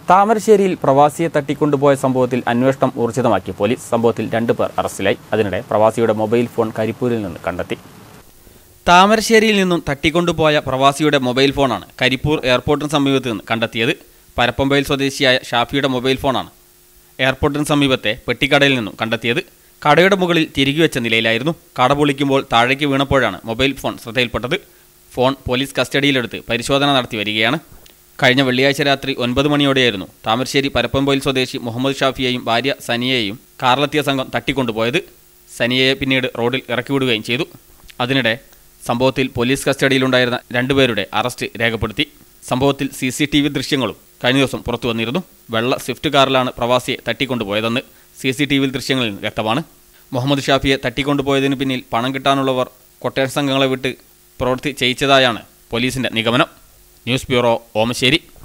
താമരശ്ശേരിയിൽ പ്രവാസിയെ തട്ടിക്കൊണ്ടുപോയ സംഭവത്തിൽ അന്വേഷണം ഊർജിതമാക്കി പോലീസ് സംഭവത്തിൽ രണ്ടു പേർ അറസ്റ്റിലായി അതിനിടെ പ്രവാസിയുടെ മൊബൈൽ ഫോൺ കരിപ്പൂരിൽ നിന്ന് കണ്ടെത്തി താമരശ്ശേരിയിൽ നിന്നും തട്ടിക്കൊണ്ടുപോയ പ്രവാസിയുടെ മൊബൈൽ ഫോണാണ് കരിപ്പൂർ എയർപോർട്ടിന് സമീപത്ത് നിന്ന് കണ്ടെത്തിയത് പരപ്പമ്പയിൽ സ്വദേശിയായ ഷാഫിയുടെ മൊബൈൽ ഫോണാണ് എയർപോർട്ടിന് സമീപത്തെ പെട്ടിക്കടയിൽ നിന്നും കണ്ടെത്തിയത് കടയുടെ മുകളിൽ തിരികെ വെച്ച നിലയിലായിരുന്നു കട പൊളിക്കുമ്പോൾ താഴേക്ക് വീണപ്പോഴാണ് മൊബൈൽ ഫോൺ ശ്രദ്ധയിൽപ്പെട്ടത് ഫോൺ പോലീസ് കസ്റ്റഡിയിലെടുത്ത് പരിശോധന നടത്തി വരികയാണ് കഴിഞ്ഞ വെള്ളിയാഴ്ച രാത്രി ഒൻപത് മണിയോടെയായിരുന്നു താമരശ്ശേരി പരപ്പമ്പൊയിൽ സ്വദേശി മുഹമ്മദ് ഷാഫിയെയും ഭാര്യ സനിയെയും കാറിലെത്തിയ സംഘം തട്ടിക്കൊണ്ടുപോയത് സനിയയെ പിന്നീട് റോഡിൽ ഇറക്കിവിടുകയും ചെയ്തു അതിനിടെ സംഭവത്തിൽ പോലീസ് കസ്റ്റഡിയിലുണ്ടായിരുന്ന രണ്ടുപേരുടെ അറസ്റ്റ് രേഖപ്പെടുത്തി സംഭവത്തിൽ സി സി ടി വി ദൃശ്യങ്ങളും കഴിഞ്ഞ ദിവസം പുറത്തു വന്നിരുന്നു വെള്ള സ്വിഫ്റ്റ് കാറിലാണ് പ്രവാസിയെ തട്ടിക്കൊണ്ടുപോയതെന്ന് സി സി ടി വി ദൃശ്യങ്ങളിൽ നിന്ന് വ്യക്തമാണ് മുഹമ്മദ് ഷാഫിയെ തട്ടിക്കൊണ്ടുപോയതിന് പിന്നിൽ പണം കിട്ടാനുള്ളവർ കൊട്ടേഷൻ സംഘങ്ങളെ വിട്ട് പ്രവൃത്തി ചെയ്യിച്ചതായാണ് പോലീസിന്റെ നിഗമനം ന്യൂസ് ബ്യൂറോ ഓമശ്ശേരി